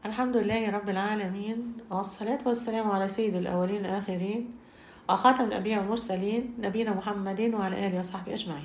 الحمد لله رب العالمين والصلاة والسلام على سيد الأولين والآخرين وخاتم الأنبياء والمرسلين نبينا محمد وعلى آله وصحبه أجمعين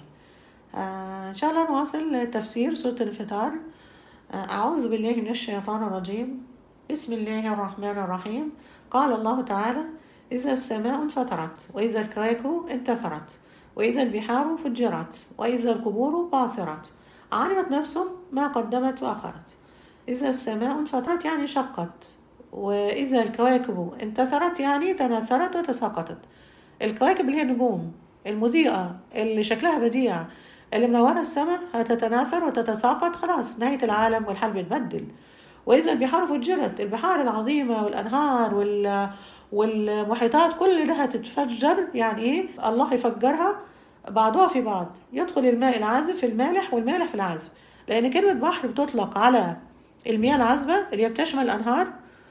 آه إن شاء الله نواصل تفسير سورة الانفطار آه أعوذ بالله من الشيطان الرجيم بسم الله الرحمن الرحيم قال الله تعالى إذا السماء انفطرت وإذا الكواكب انتثرت وإذا البحار فجرت وإذا القبور بعثرت علمت نفس ما قدمت وأخرت إذا السماء انفطرت يعني شقت وإذا الكواكب انتثرت يعني تناثرت وتساقطت الكواكب اللي هي النجوم المضيئة اللي شكلها بديع اللي منورة السماء هتتناثر وتتساقط خلاص نهاية العالم والحال بيتبدل وإذا البحار فجرت البحار العظيمة والأنهار وال والمحيطات كل ده هتتفجر يعني إيه الله يفجرها بعضها في بعض يدخل الماء العازب في المالح والمالح في العازب لأن كلمة بحر بتطلق على المياه العذبة اللي هي بتشمل الأنهار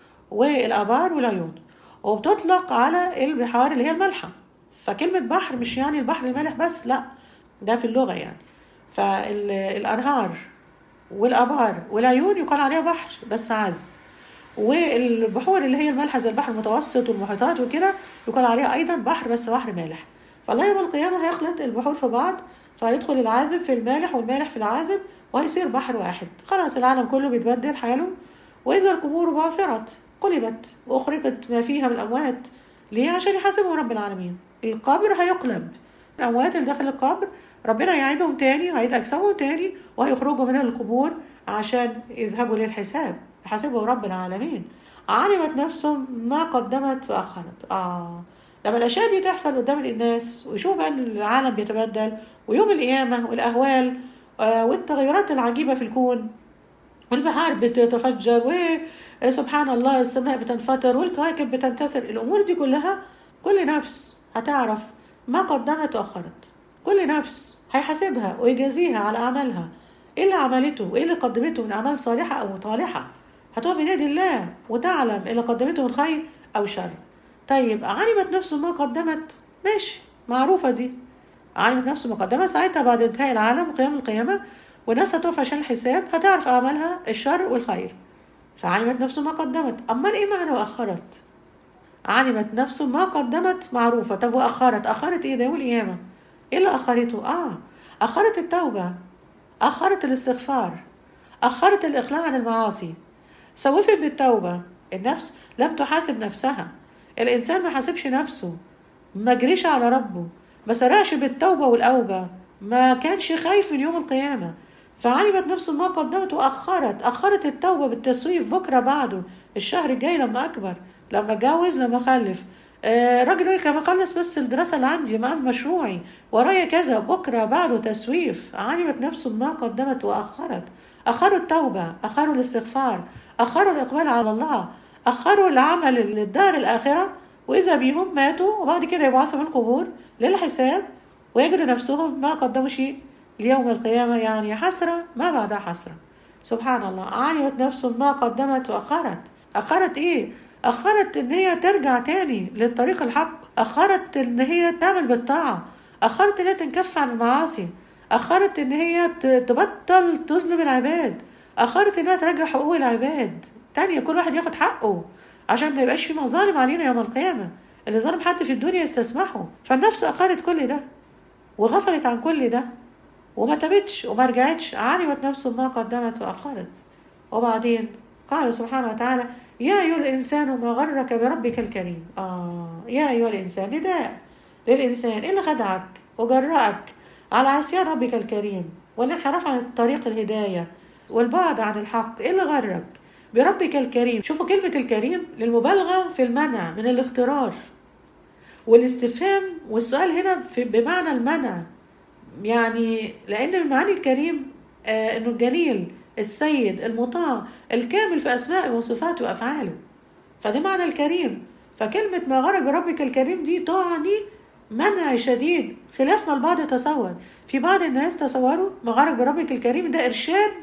والآبار والعيون وبتطلق على البحار اللي هي المالحة فكلمة بحر مش يعني البحر المالح بس لا ده في اللغة يعني فالأنهار والآبار والعيون يقال عليها بحر بس عذب والبحور اللي هي المالحة زي البحر المتوسط والمحيطات وكده يقال عليها أيضا بحر بس بحر مالح فالله يوم القيامة هيخلط البحور في بعض فيدخل العازب في المالح والمالح في العازب وهيصير بحر واحد خلاص العالم كله بيتبدل حاله وإذا القبور بعثرت قلبت وأخرجت ما فيها من الأموات ليه عشان يحاسبهم رب العالمين القبر هيقلب الأموات اللي داخل القبر ربنا يعيدهم تاني ويعيد أجسامهم تاني وهيخرجوا من القبور عشان يذهبوا للحساب يحاسبهم رب العالمين علمت نفسهم ما قدمت وأخرت آه لما الأشياء دي تحصل قدام الناس ويشوفوا بقى إن العالم بيتبدل ويوم القيامة والأهوال آه والتغيرات العجيبة في الكون والبحار بتتفجر وسبحان الله السماء بتنفطر والكواكب بتنتثر الأمور دي كلها كل نفس هتعرف ما قدمت وأخرت كل نفس هيحاسبها ويجازيها على أعمالها إيه اللي عملته وإيه اللي قدمته من أعمال صالحة أو طالحة هتقف في نادي الله وتعلم إيه اللي قدمته من خير أو شر طيب علمت نفسه ما قدمت ماشي معروفة دي علمت نفسه ما قدمت ساعتها بعد انتهاء العالم وقيام القيامة والناس هتقف عشان الحساب هتعرف أعمالها الشر والخير فعلمت نفسه ما قدمت أما إيه معنى وأخرت علمت نفسه ما قدمت معروفة طب وأخرت أخرت إيه ده يوم القيامة إيه اللي أخرته آه أخرت التوبة أخرت الاستغفار أخرت الإقلاع عن المعاصي سوفت بالتوبة النفس لم تحاسب نفسها الإنسان ما حاسبش نفسه ما جريش على ربه ما سرقش بالتوبة والأوبة ما كانش خايف من يوم القيامة فعلمت نفسه ما قدمت وأخرت أخرت التوبة بالتسويف بكرة بعده الشهر الجاي لما أكبر لما أتجوز لما أخلف آه راجل يقول لما أخلص بس الدراسة اللي عندي مع مشروعي ورايا كذا بكرة بعده تسويف علمت نفسه ما قدمت وأخرت أخروا التوبة أخروا الاستغفار أخروا الإقبال على الله أخروا العمل للدار الآخرة وإذا بيهم ماتوا وبعد كده يبعثوا من القبور للحساب ويجروا نفسهم ما قدموا شيء ليوم القيامة يعني حسرة ما بعدها حسرة سبحان الله علمت نفس ما قدمت وأخرت أخرت إيه؟ أخرت إن هي ترجع تاني للطريق الحق أخرت إن هي تعمل بالطاعة أخرت إن هي تنكف عن المعاصي أخرت إن هي تبطل تظلم العباد أخرت إنها ترجع حقوق العباد تانية كل واحد ياخد حقه عشان ما يبقاش في مظالم علينا يوم القيامة اللي ظلم حد في الدنيا يستسمحه فالنفس أخرت كل ده وغفلت عن كل ده وما تبتش وما رجعتش علمت نفسه ما قدمت وأخرت وبعدين قال سبحانه وتعالى يا أيها الإنسان ما غرك بربك الكريم آه يا أيها الإنسان نداء للإنسان إيه اللي خدعك وجرأك على عصيان ربك الكريم والانحراف عن طريق الهداية والبعد عن الحق إيه اللي غرك بربك الكريم شوفوا كلمة الكريم للمبالغة في المنع من الاغترار والاستفهام والسؤال هنا في بمعنى المنع يعني لأن من معاني الكريم آه إنه الجليل السيد المطاع الكامل في أسمائه وصفاته وأفعاله فده معنى الكريم فكلمة ما غرق بربك الكريم دي تعني منع شديد خلاف ما البعض يتصور في بعض الناس تصوروا ما غرق بربك الكريم ده إرشاد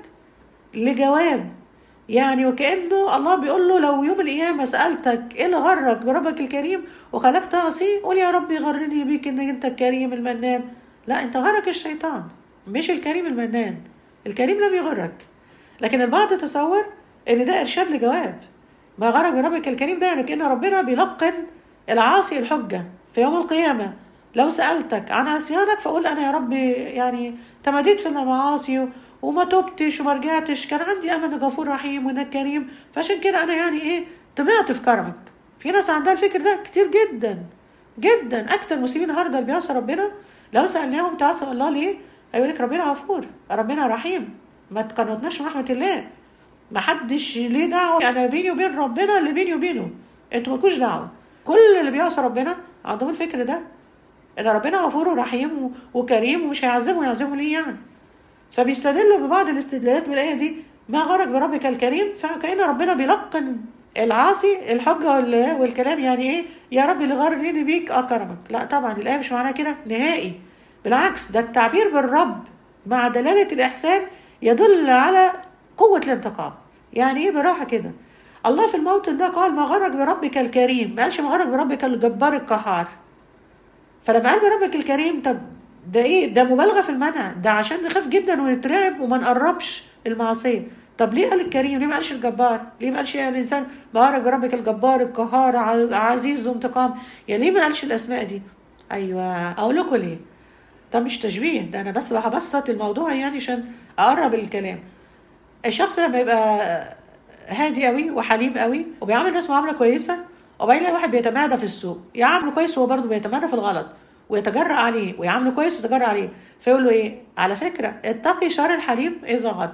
لجواب يعني وكأنه الله بيقول له لو يوم القيامة سألتك إيه اللي غرك بربك الكريم وخلاك تعصي قول يا ربي غرني بيك إنك أنت الكريم المنان لا أنت غرك الشيطان مش الكريم المنان الكريم لم يغرك لكن البعض تصور ان ده ارشاد لجواب ما غرق بربك الكريم ده يعني كان ربنا بيلقن العاصي الحجه في يوم القيامه لو سالتك عن عصيانك فقول انا يا رب يعني تماديت في المعاصي وما تبتش وما رجعتش كان عندي امل انك غفور رحيم وانك كريم فعشان كده انا يعني ايه طمعت في كرمك في ناس عندها الفكر ده كتير جدا جدا اكتر المسلمين النهارده اللي بيعصوا ربنا لو سالناهم تعصوا الله ليه هيقول لك ربنا غفور ربنا رحيم ما تقنطناش من رحمه الله ما حدش ليه دعوه انا بيني وبين ربنا اللي بيني وبينه انتوا مالكوش دعوه كل اللي بيعصى ربنا عندهم الفكر ده ان ربنا غفور ورحيم وكريم ومش هيعذبه يعذبه ليه يعني فبيستدلوا ببعض الاستدلالات من الايه دي ما غرق بربك الكريم فكأن ربنا بيلقن العاصي الحجة والكلام يعني ايه يا رب اللي غرني بيك اكرمك لا طبعا الايه مش معناها كده نهائي بالعكس ده التعبير بالرب مع دلالة الإحسان يدل على قوة الانتقام يعني ايه براحة كده الله في الموطن ده قال ما غرق بربك الكريم ما قالش ما غرق بربك الجبار القهار فلما قال بربك الكريم طب ده ايه ده مبالغه في المنع ده عشان نخاف جدا ونترعب وما نقربش المعصيه طب ليه قال الكريم ليه ما قالش الجبار ليه ما قالش يعني الانسان بارك بربك الجبار القهار عزيز ذو انتقام يعني ليه ما قالش الاسماء دي ايوه اقول لكم ليه ده مش تشبيه ده انا بس هبسط الموضوع يعني عشان اقرب الكلام الشخص لما يبقى هادي قوي وحليم قوي وبيعامل الناس معامله كويسه وبعدين يلاقي واحد بيتمادى في السوق يعامله كويس وهو برضه بيتمادى في الغلط ويتجرأ عليه ويعامله كويس ويتجرأ عليه فيقول له ايه على فكره اتقي شر الحليم اذا غضب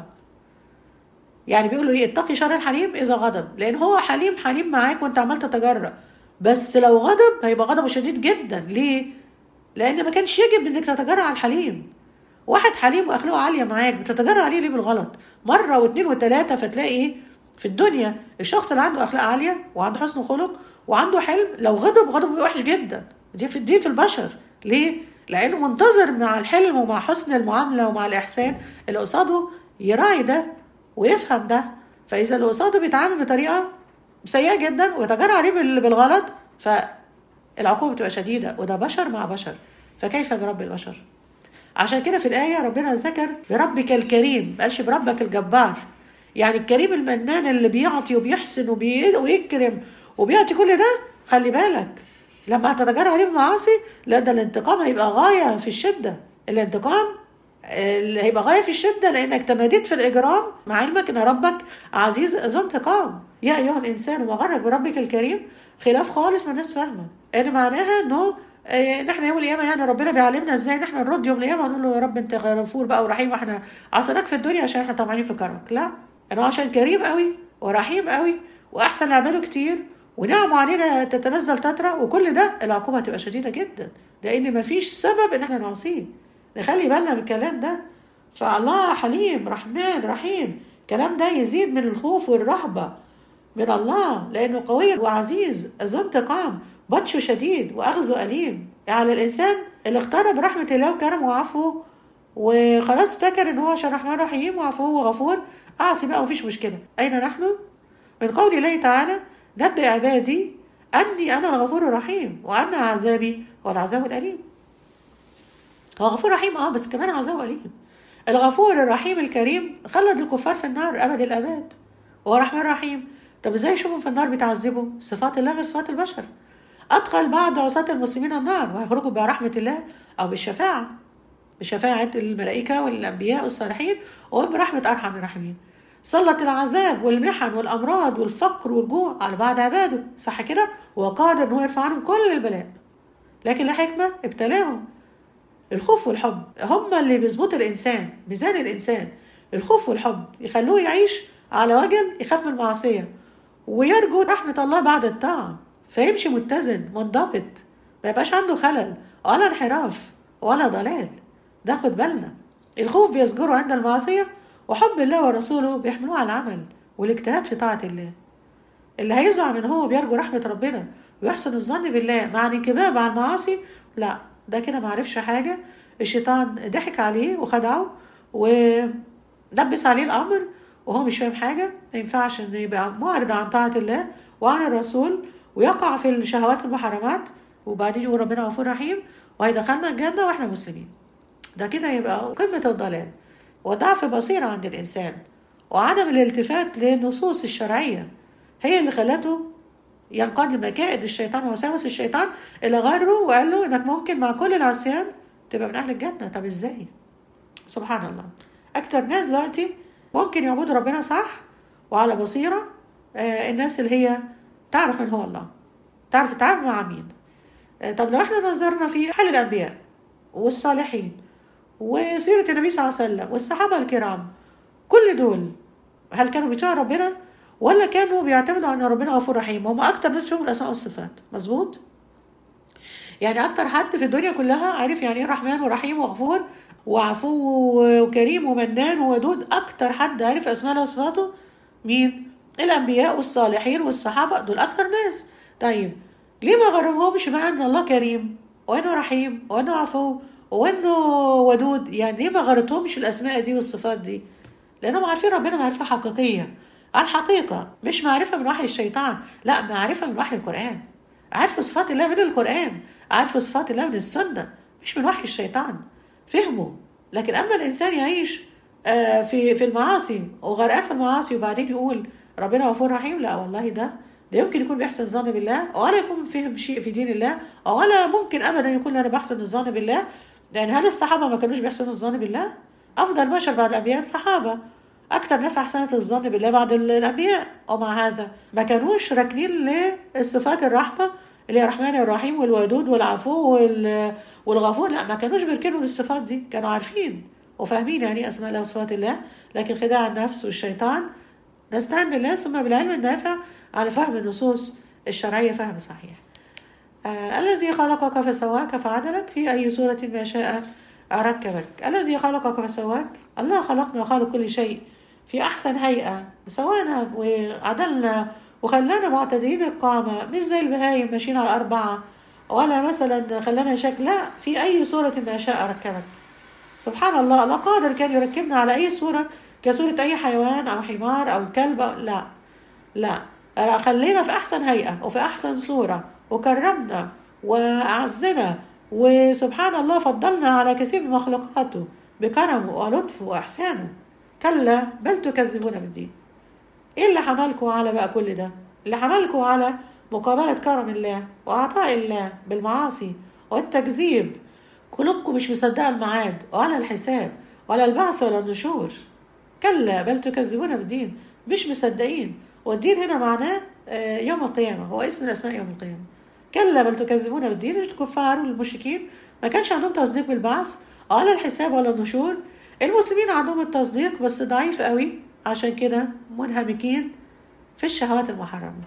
يعني بيقول له ايه اتقي شر الحليم اذا غضب لان هو حليم حليم معاك وانت عمال تتجرأ بس لو غضب هيبقى غضبه شديد جدا ليه لان ما كانش يجب انك تتجرأ على الحليم واحد حليم واخلاقه عاليه معاك بتتجرأ عليه ليه بالغلط مره واثنين وثلاثه فتلاقي ايه في الدنيا الشخص اللي عنده اخلاق عاليه وعنده حسن خلق وعنده حلم لو غضب غضبه وحش جدا دي في دي في البشر ليه لانه منتظر مع الحلم ومع حسن المعامله ومع الاحسان اللي قصاده يراعي ده ويفهم ده فاذا اللي قصاده بيتعامل بطريقه سيئه جدا ويتجرأ عليه بالغلط فالعقوبه بتبقى شديده وده بشر مع بشر فكيف برب البشر عشان كده في الآية ربنا ذكر بربك الكريم ما قالش بربك الجبار يعني الكريم المنان اللي بيعطي وبيحسن وبي... ويكرم وبيعطي كل ده خلي بالك لما هتتجرأ عليه بمعاصي لا ده الانتقام هيبقى غاية في الشدة الانتقام هيبقى غاية في الشدة لأنك تماديت في الإجرام مع علمك إن ربك عزيز ذو انتقام يا أيها الإنسان وغرك بربك الكريم خلاف خالص ما الناس فاهمة إن معناها إنه ان احنا يوم القيامه يعني ربنا بيعلمنا ازاي ان احنا نرد يوم القيامه ونقول له يا رب انت غفور بقى ورحيم واحنا عصيناك في الدنيا عشان احنا طمعانين في كرمك لا انا عشان كريم قوي ورحيم قوي واحسن اعماله كتير ونعمه علينا تتنزل تترى وكل ده العقوبه هتبقى شديده جدا لان مفيش سبب ان احنا نعصيه نخلي بالنا من الكلام ده فالله حليم رحمن رحيم الكلام ده يزيد من الخوف والرهبه من الله لانه قوي وعزيز ذو انتقام بطشه شديد واخذه اليم على الانسان اللي اقترب رحمه الله وكرمه وعفوه وخلاص افتكر ان هو عشان رحمن رحيم وعفوه وغفور اعصي بقى مفيش مشكله اين نحن من قول الله تعالى نبئ عبادي اني انا الغفور الرحيم وان عذابي هو العذاب الاليم هو غفور رحيم اه بس كمان عذاب اليم الغفور الرحيم الكريم خلد الكفار في النار ابد الاباد وهو رحمن رحيم طب ازاي يشوفوا في النار بيتعذبوا صفات الله غير صفات البشر أدخل بعض عصاة المسلمين النار وهيخرجوا برحمة الله أو بالشفاعة بشفاعة الملائكة والأنبياء والصالحين وبرحمة أرحم الراحمين سلط العذاب والمحن والأمراض والفقر والجوع على بعض عباده صح كده هو قادر إن هو يرفع عنهم كل البلاء لكن لحكمة ابتلاهم الخوف والحب هما اللي بيظبطوا الإنسان ميزان الإنسان الخوف والحب يخلوه يعيش على وجل يخاف من المعصية ويرجو رحمة الله بعد الطاعة فيمشي متزن منضبط ما يبقاش عنده خلل ولا انحراف ولا ضلال ده خد بالنا الخوف بيزجره عند المعصية وحب الله ورسوله بيحملوه على العمل والاجتهاد في طاعة الله اللي هيزعم ان هو بيرجو رحمة ربنا ويحسن الظن بالله مع الانكباب على المعاصي لا ده كده معرفش حاجة الشيطان ضحك عليه وخدعه ولبس عليه الأمر وهو مش فاهم حاجة ما ينفعش انه يبقى معرض عن طاعة الله وعن الرسول ويقع في الشهوات المحرمات وبعدين يقول ربنا غفور رحيم وهيدخلنا الجنة واحنا مسلمين ده كده يبقى قمة الضلال وضعف بصيرة عند الإنسان وعدم الالتفات للنصوص الشرعية هي اللي خلته ينقاد لمكائد الشيطان ووساوس الشيطان اللي غره وقال له انك ممكن مع كل العصيان تبقى من اهل الجنة طب ازاي سبحان الله اكتر ناس دلوقتي ممكن يعبدوا ربنا صح وعلى بصيرة آه الناس اللي هي تعرف من هو الله تعرف تتعامل مع مين آه طب لو احنا نظرنا في حال الانبياء والصالحين وسيرة النبي صلى الله عليه وسلم والصحابة الكرام كل دول هل كانوا بتوع ربنا ولا كانوا بيعتمدوا على ان ربنا غفور رحيم هم اكتر ناس فيهم الاسماء والصفات مظبوط يعني اكتر حد في الدنيا كلها عارف يعني ايه رحمن ورحيم وغفور وعفو وكريم ومنان وودود اكتر حد عارف اسماء وصفاته مين الانبياء والصالحين والصحابه دول اكتر ناس طيب ليه ما غرمهمش بقى ان الله كريم وانه رحيم وانه عفو وانه ودود يعني ليه ما غرتهمش الاسماء دي والصفات دي لانهم عارفين ربنا معرفه حقيقيه على الحقيقه مش معرفه من وحي الشيطان لا معرفه من وحي القران عارفوا صفات الله من القران عارفوا صفات الله من السنه مش من وحي الشيطان فهموا لكن اما الانسان يعيش في في المعاصي وغرقان في المعاصي وبعدين يقول ربنا غفور رحيم لا والله ده ده يمكن يكون بيحسن الظن بالله ولا يكون فهم شيء في دين الله ولا ممكن ابدا يكون انا بحسن الظن بالله لان هل الصحابه ما كانوش بيحسنوا الظن بالله افضل بشر بعد الانبياء الصحابه اكتر ناس احسنت الظن بالله بعد الانبياء ومع هذا ما كانوش راكنين للصفات الرحمه اللي هي الرحمن الرحيم والودود والعفو والغفور لا ما كانوش بيركنوا للصفات دي كانوا عارفين وفاهمين يعني ايه اسماء الله وصفات الله لكن خداع النفس والشيطان نستعين بالله ثم بالعلم النافع على فهم النصوص الشرعيه فهم صحيح آه الذي خلقك فسواك فعدلك في اي صوره ما شاء ركبك الذي خلقك فسواك الله خلقنا وخلق كل شيء في احسن هيئه سوانا وعدلنا وخلانا معتدلين القامه مش زي البهايم ماشيين على اربعه ولا مثلا خلانا شكل لا في اي صوره ما شاء ركبك سبحان الله الله قادر كان يركبنا على اي صوره كصوره اي حيوان او حمار او كلب لا لا خلينا في احسن هيئه وفي احسن صوره وكرمنا واعزنا وسبحان الله فضلنا على كثير من مخلوقاته بكرمه ولطفه واحسانه كلا بل تكذبون بالدين ايه اللي حملكم على بقى كل ده اللي حملكم على مقابلة كرم الله وعطاء الله بالمعاصي والتكذيب قلوبكم مش مصدقة الميعاد ولا الحساب ولا البعث ولا النشور كلا بل تكذبون بالدين مش مصدقين والدين هنا معناه يوم القيامة هو اسم من أسماء يوم القيامة كلا بل تكذبون بالدين الكفار والمشركين ما كانش عندهم تصديق بالبعث ولا الحساب ولا النشور المسلمين عندهم التصديق بس ضعيف قوي عشان كده منهمكين في الشهوات المحرمة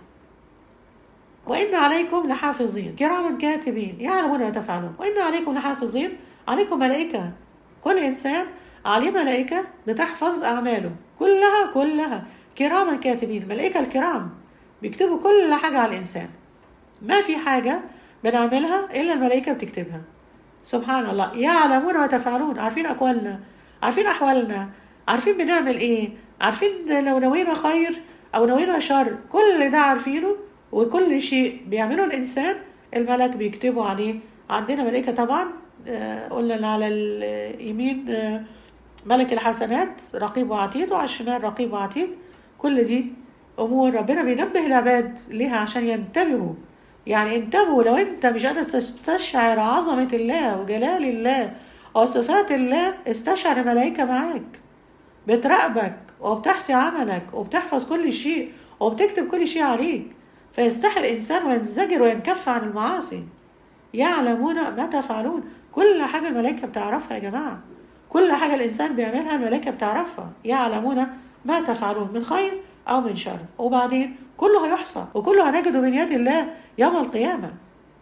وإن عليكم لحافظين كراما كاتبين يعلمون ما تفعلون وإن عليكم لحافظين عليكم ملائكة كل إنسان عليه ملائكة بتحفظ أعماله كلها كلها كراما كاتبين الملائكة الكرام بيكتبوا كل حاجة على الإنسان ما في حاجة بنعملها إلا الملائكة بتكتبها سبحان الله يعلمون ما تفعلون عارفين أقوالنا عارفين أحوالنا عارفين بنعمل إيه عارفين لو نوينا خير أو نوينا شر كل ده عارفينه وكل شيء بيعمله الإنسان الملك بيكتبوا عليه عندنا ملائكة طبعا قلنا اللي على اليمين ملك الحسنات رقيب وعتيد وعلى الشمال رقيب وعتيد كل دي أمور ربنا بينبه العباد ليها عشان ينتبهوا يعني انتبهوا لو انت مش قادر تستشعر عظمة الله وجلال الله وصفات الله استشعر الملائكة معاك بتراقبك وبتحصي عملك وبتحفظ كل شيء وبتكتب كل شيء عليك فيستحي الإنسان وينزجر وينكف عن المعاصي يعلمون ما تفعلون كل حاجة الملائكة بتعرفها يا جماعة كل حاجة الإنسان بيعملها الملائكة بتعرفها يعلمون ما تفعلون من خير أو من شر وبعدين كله هيحصى وكله هنجده من يد الله يوم القيامة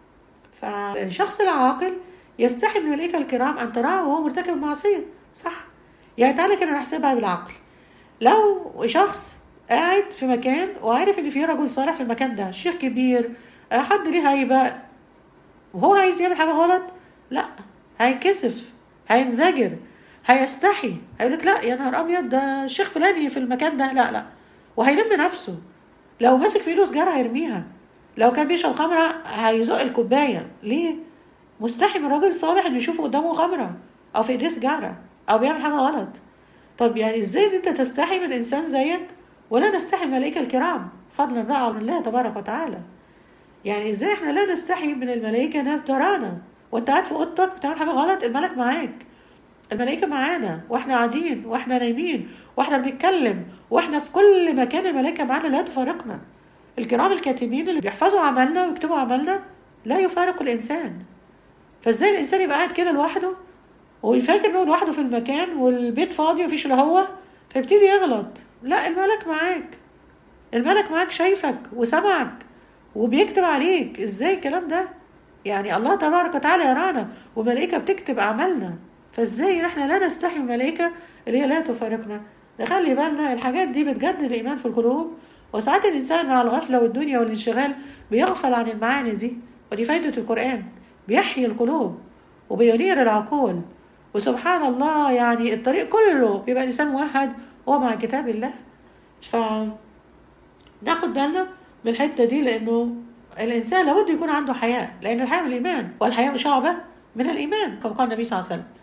فالشخص العاقل يستحي من الملائكة الكرام أن تراه وهو مرتكب معصية صح يعني تعالى كده نحسبها بالعقل لو شخص قاعد في مكان وعارف ان في رجل صالح في المكان ده شيخ كبير حد ليه هيبة وهو عايز يعمل حاجة غلط لا هينكسف هينزجر هيستحي هيقول لك لا يا نهار ابيض ده شيخ فلاني في المكان ده لا لا وهيلم نفسه لو ماسك في ايده سجاره هيرميها لو كان بيشرب خمره هيزق الكوبايه ليه مستحي من راجل صالح انه يشوفه قدامه خمره او في ايديه سجاره او بيعمل حاجه غلط طب يعني ازاي ان انت تستحي من انسان زيك ولا نستحي من الملائكه الكرام فضلا بقى عن الله تبارك وتعالى يعني ازاي احنا لا نستحي من الملائكه انها بترانا وانت قاعد في اوضتك بتعمل حاجه غلط الملك معاك الملائكه معانا واحنا قاعدين واحنا نايمين واحنا بنتكلم واحنا في كل مكان الملائكه معانا لا تفارقنا الكرام الكاتبين اللي بيحفظوا عملنا ويكتبوا عملنا لا يفارق الانسان فازاي الانسان يبقى قاعد كده لوحده ويفكر انه لوحده في المكان والبيت فاضي ومفيش الا هو فيبتدي يغلط لا الملك معاك الملك معاك شايفك وسمعك وبيكتب عليك ازاي الكلام ده يعني الله تبارك وتعالى يرانا وملائكة بتكتب أعمالنا فازاي احنا لا نستحي من الملائكة اللي هي لا تفارقنا نخلي بالنا الحاجات دي بتجدد الإيمان في القلوب وساعات الإنسان مع الغفلة والدنيا والانشغال بيغفل عن المعاني دي ودي فايدة القرآن بيحيي القلوب وبينير العقول وسبحان الله يعني الطريق كله بيبقى الإنسان موحد وهو مع كتاب الله ف ناخد بالنا من الحتة دي لأنه الإنسان لابد يكون عنده حياء لأن الحياء من الإيمان والحياء شعبة من الإيمان كما قال النبي صلى الله عليه وسلم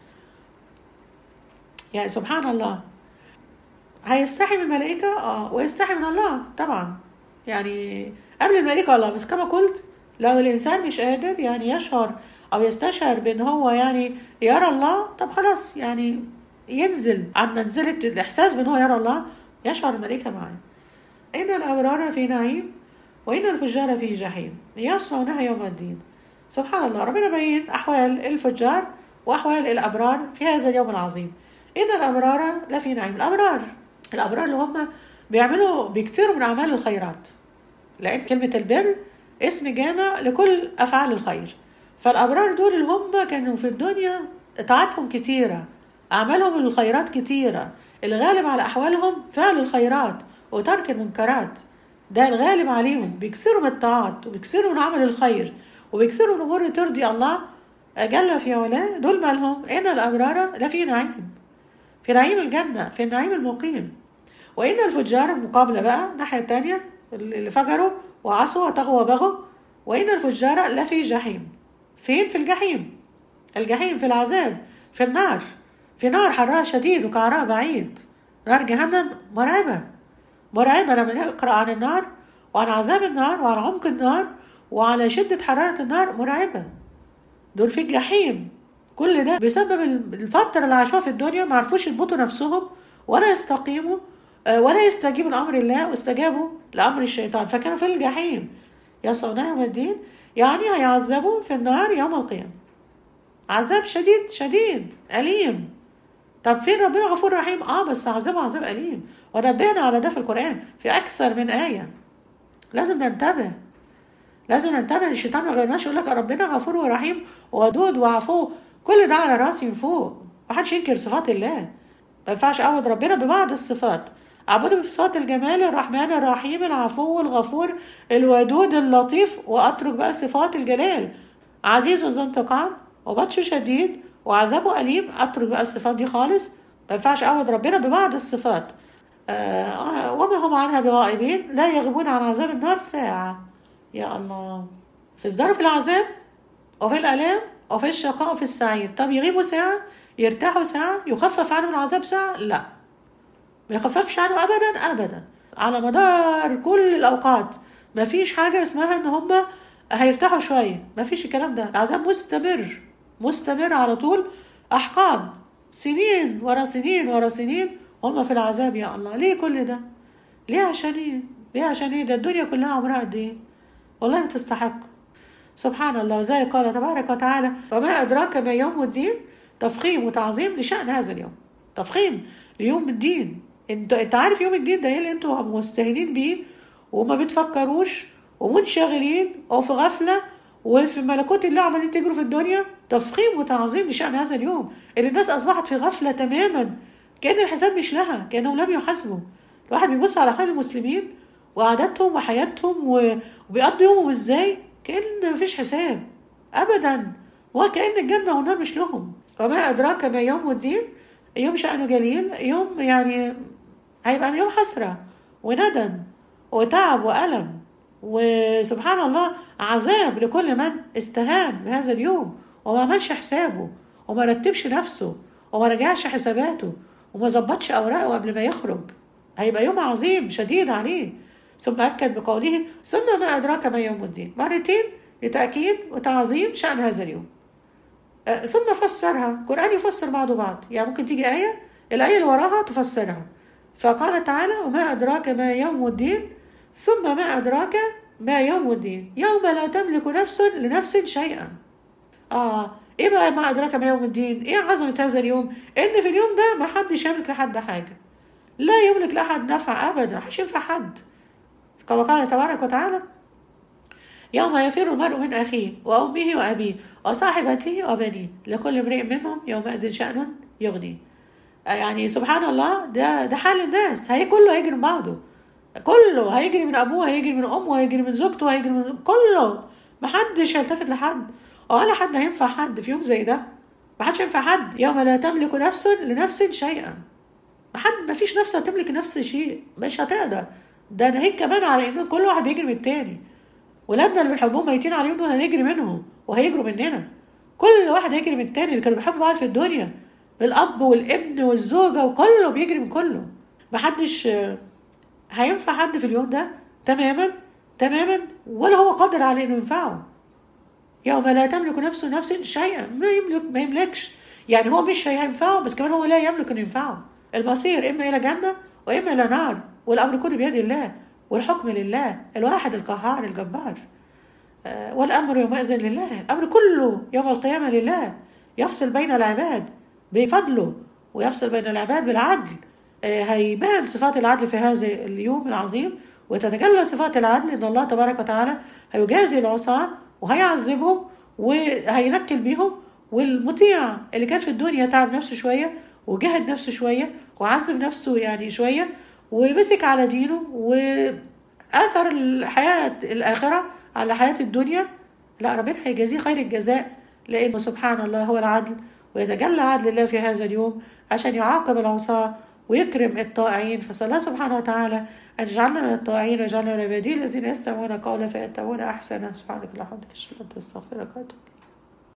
يعني سبحان الله هيستحي من الملائكة اه ويستحي من الله طبعا يعني قبل الملائكة الله بس كما قلت لو الإنسان مش قادر يعني يشعر أو يستشعر بأن هو يعني يرى الله طب خلاص يعني ينزل عن منزلة الإحساس بأن هو يرى الله يشعر الملائكة معاه إن الأبرار في نعيم وإن الفجار في جحيم يصلونها يوم الدين سبحان الله ربنا بين أحوال الفجار وأحوال الأبرار في هذا اليوم العظيم إن الأبرار لفي نعيم الأبرار الأبرار اللي هم بيعملوا بيكتروا من أعمال الخيرات لأن كلمة البر اسم جامع لكل أفعال الخير فالأبرار دول اللي هم كانوا في الدنيا طاعتهم كتيرة أعمالهم الخيرات كتيرة الغالب على أحوالهم فعل الخيرات وترك المنكرات ده الغالب عليهم بيكسروا من الطاعات وبيكسروا من عمل الخير وبيكسروا من امور ترضي الله جل في علاه دول مالهم ان الابرار لفي نعيم في نعيم الجنه في النعيم المقيم وان الفجار المقابله بقى الناحيه الثانيه اللي فجروا وعصوا وطغوا وبغوا وان الفجار لفي جحيم فين في الجحيم الجحيم في العذاب في النار في نار حرها شديد وقعرها بعيد نار جهنم مرعبه مرعبة لما نقرأ عن النار وعن عذاب النار وعن عمق النار وعلى شدة حرارة النار مرعبة دول في الجحيم كل ده بسبب الفترة اللي عاشوها في الدنيا ما عرفوش يضبطوا نفسهم ولا يستقيموا ولا يستجيبوا لأمر الله واستجابوا لأمر الشيطان فكانوا في الجحيم يصلون يوم الدين يعني هيعذبوا في النار يوم القيامة عذاب شديد شديد أليم طب فين ربنا غفور رحيم اه بس عذابه عذاب أليم ونبهنا على ده في القرآن في أكثر من آية لازم ننتبه لازم ننتبه الشيطان ما غيرناش يقول لك ربنا غفور ورحيم ودود وعفو كل ده على راسي من فوق محدش ينكر صفات الله ما ينفعش اعبد ربنا ببعض الصفات اعبده بصفات الجمال الرحمن الرحيم العفو الغفور الودود اللطيف واترك بقى صفات الجلال عزيز ذو انتقام وبطشه شديد وعذابه اليم اترك بقى الصفات دي خالص ما ينفعش اعبد ربنا ببعض الصفات آه وما هم عنها بغائبين لا يغيبون عن عذاب النار ساعة يا الله في ظرف العذاب وفي الآلام وفي الشقاء وفي السعير طب يغيبوا ساعة يرتاحوا ساعة يخفف عنهم العذاب ساعة لا ما يخففش عنه أبدا أبدا على مدار كل الأوقات ما فيش حاجة اسمها إن هم هيرتاحوا شوية ما فيش الكلام ده العذاب مستمر مستمر على طول أحقاب سنين ورا سنين ورا سنين هم في العذاب يا الله ليه كل ده ليه عشان ايه ليه عشان ايه ده الدنيا كلها عمرها قد ايه والله ما تستحق سبحان الله زي قال تبارك وتعالى وما أدراك ما يوم الدين تفخيم وتعظيم لشأن هذا اليوم تفخيم ليوم الدين انت انت عارف يوم الدين ده ايه اللي انتوا مستهينين بيه وما بتفكروش ومنشغلين وفي غفله وفي ملكوت الله عمالين تجروا في الدنيا تفخيم وتعظيم لشأن هذا اليوم اللي الناس أصبحت في غفلة تماما كأن الحساب مش لها كأنهم لم يحاسبوا الواحد بيبص على حال المسلمين وعاداتهم وحياتهم وبيقضوا يومهم ازاي كأن مفيش حساب أبدا وكأن الجنة والنار مش لهم وما أدراك ما يوم الدين يوم شأنه جليل يوم يعني هيبقى يوم حسرة وندم وتعب وألم وسبحان الله عذاب لكل من استهان بهذا اليوم وما عملش حسابه وما رتبش نفسه وما رجعش حساباته وما ظبطش اوراقه قبل ما يخرج هيبقى يوم عظيم شديد عليه ثم اكد بقوله ثم ما ادراك ما يوم الدين مرتين لتاكيد وتعظيم شان هذا اليوم آه، ثم فسرها القرآن يفسر بعضه بعض يعني ممكن تيجي آية الآية اللي وراها تفسرها فقال تعالى وما أدراك ما يوم الدين ثم ما أدراك ما يوم الدين يوم لا تملك نفس لنفس شيئا آه إيه بقى ما أدراك ما يوم الدين إيه عظمة هذا اليوم إن في اليوم ده ما حدش يملك لحد حاجة لا يملك لأحد نفع أبدا مش ينفع حد كما قال تبارك وتعالى يوم يفر المرء من أخيه وأمه وأبيه وصاحبته وبنيه لكل امرئ منهم يومئذ شأن يغنيه يعني سبحان الله ده ده حال الناس هي كله هيجري من بعضه كله هيجري من ابوه هيجري من امه هيجري من زوجته هيجري من كله محدش هيلتفت لحد ولا حد هينفع حد في يوم زي ده محدش ينفع حد يوم لا تملك نفس لنفس شيئا محد مفيش نفس هتملك نفس شيء مش هتقدر ده ناهيك كمان على ان كل واحد بيجري من التاني ولادنا اللي بنحبهم ميتين عليهم دول هنجري منهم وهيجروا مننا كل واحد هيجري من التاني اللي كانوا بيحبوا بعض في الدنيا الاب والابن والزوجه وكله بيجري من كله محدش آه، هينفع حد في اليوم ده تماما تماما ولا هو قادر على انه ينفعه يوم لا تملك نفس نفس شيئا ما يملك ما يملكش يعني هو مش هينفعه بس كمان هو لا يملك انه ينفعه المصير اما الى جنه واما الى نار والامر كله بيد الله والحكم لله الواحد القهار الجبار آه، والامر يومئذ لله الامر كله يوم القيامه لله يفصل بين العباد بفضله ويفصل بين العباد بالعدل آه، هيبان صفات العدل في هذا اليوم العظيم وتتجلى صفات العدل ان الله تبارك وتعالى هيجازي العصاة وهيعذبهم وهينكل بيهم والمطيع اللي كان في الدنيا تعب نفسه شوية وجهد نفسه شوية وعذب نفسه يعني شوية ومسك على دينه وأثر الحياة الآخرة على حياة الدنيا لا ربنا هيجازيه خير الجزاء لأنه سبحان الله هو العدل ويتجلى عدل الله في هذا اليوم عشان يعاقب العصاة ويكرم الطائعين فصلى الله سبحانه وتعالى أن يجعلنا من الطائعين ويجعلنا من العبادين الذين يستمعون قولا فيتبعون أحسنه سبحانك اللهم وبحمدك أشهد أن لا إله إلا أنت أستغفرك وأتوب إليك